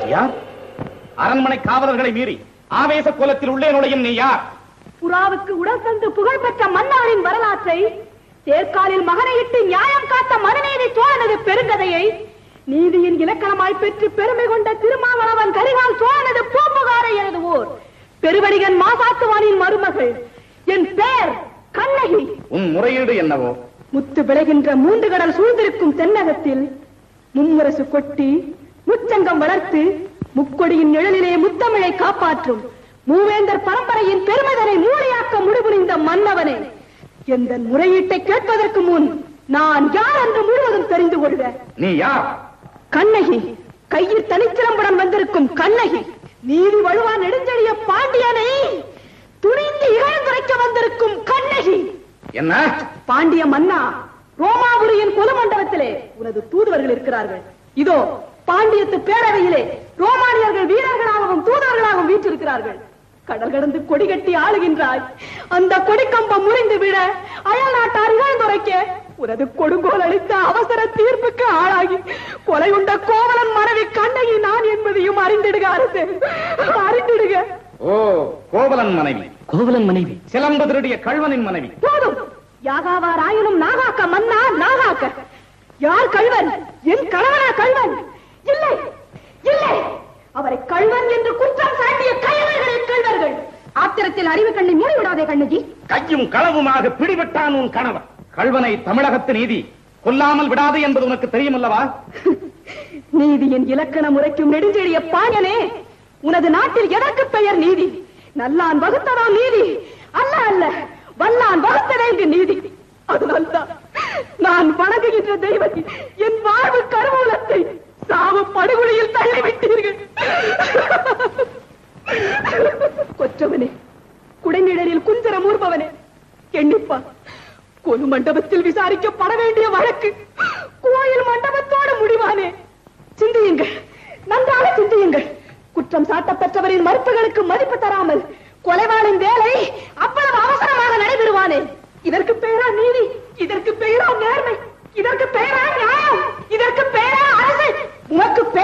யார் அரண்மனை காவலர்களை மீறி ஆவேச கோலத்தில் உள்ளே நுழையும் நீ யார் புறாவுக்கு உடல் தந்து புகழ்பெற்ற மன்னாரின் வரலாற்றை தேர்காலில் மகனையிட்டு நியாயம் காத்த மனுநீதி சோழனது பெருங்கதையை நீதியின் இலக்கணமாய் பெற்று பெருமை கொண்ட திருமாவளவன் கரிகால் சோழனது பூம்புகாரை எழுதுவோர் பெருவடிகன் மாசாத்துவானின் மருமகள் என் பேர் கண்ணகி உன் முறையீடு என்னவோ முத்து விளைகின்ற மூன்று கடல் சூழ்ந்திருக்கும் தென்னகத்தில் மும்முரசு கொட்டி முச்சங்கம் வளர்த்து முக்கொடியின் நிழலிலே முத்தமிழை காப்பாற்றும் மூவேந்தர் பரம்பரையின் பெருமைதனை மூளையாக்க முடிபுரிந்த மன்னவனே எந்த முறையீட்டை கேட்பதற்கு முன் நான் யார் என்று முழுவதும் தெரிந்து கொள்க நீ யார் கண்ணகி கையில் தனிச்சிலம்புடன் வந்திருக்கும் கண்ணகி நீதி வழுவா நெடுஞ்செழிய பாண்டியனை துணிந்து இகழ்ந்துரைக்க வந்திருக்கும் கண்ணகி என்ன பாண்டிய மன்னா ரோமாபுரியின் குலமண்டலத்திலே உனது தூதுவர்கள் இருக்கிறார்கள் இதோ பாண்டியத்து பேரவையிலே ரோமானியர்கள் வீரர்களாகவும் தூதுவர்களாகவும் வீற்றிருக்கிறார்கள் கடல் கடந்து கொடி கட்டி ஆளுகின்றாய் அந்த கொடிக்கம்பம் முறிந்து விட அயல் நாட்டார் இகழ்ந்துரைக்க உனது கொடுங்கோல் அளித்த அவசர தீர்ப்புக்கு ஆளாகி கொலை உண்ட கோவலன் மனைவி கண்ணகி நான் என்பதையும் அறிந்திடுக அரசு அறிந்திடுக ஓ கோவலன் மனைவி கோவலன் மனைவி சிலம்பு திருடிய கழ்வனின் மனைவி போதும் யாகாவார் ஆயினும் நாகாக்க மன்னா நாகாக்க யார் கள்வன் என் கணவனா கள்வன் இல்லை இல்லை அவரை கள்வன் என்று குற்றம் சாட்டிய கயவர்களின் கள்வர்கள் ஆத்திரத்தில் அறிவு கண்ணை மூடிவிடாதே கண்ணகி கையும் களவுமாக பிடிபட்டான் உன் கணவன் கழ்வனை தமிழகத்து நீதி கொல்லாமல் விடாது என்பது உனக்கு தெரியுமல்லவா நீதியின் இலக்கண முறைக்கும் நெடுஞ்செழிய பாயனே உனது நாட்டில் எதற்கு பெயர் நீதி நல்லான் வகுத்ததா நீதி அல்ல அல்ல வல்லான் வகுத்ததே இங்கு நீதி அதனால்தான் நான் வணங்குகின்ற தெய்வத்தை என் வாழ்வு கருவூலத்தை சாவு படுகொலியில் தள்ளிவிட்டீர்கள் கொற்றவனே குடைநிழலில் குஞ்சரம் ஊர்பவனே எண்ணிப்பா கொலு மண்டபத்தில் விசாரிக்கப்பட வேண்டிய வழக்கு கோயில் மண்டபத்தோடு முடிவானே சிந்தியுங்கள் நன்றாக சிந்தியுங்கள் குற்றம் சாட்டப்பெற்றவரின் மறுப்புகளுக்கு மதிப்பு தராமல் கொலைவாளின் வேலை அவ்வளவு அவசரமாக நடைபெறுவானே இதற்கு பெயரா நீதி இதற்கு பெயரா நேர்மை இதற்கு பெயரா நியாயம் இதற்கு பெயரா அரசு உனக்கு பெயர்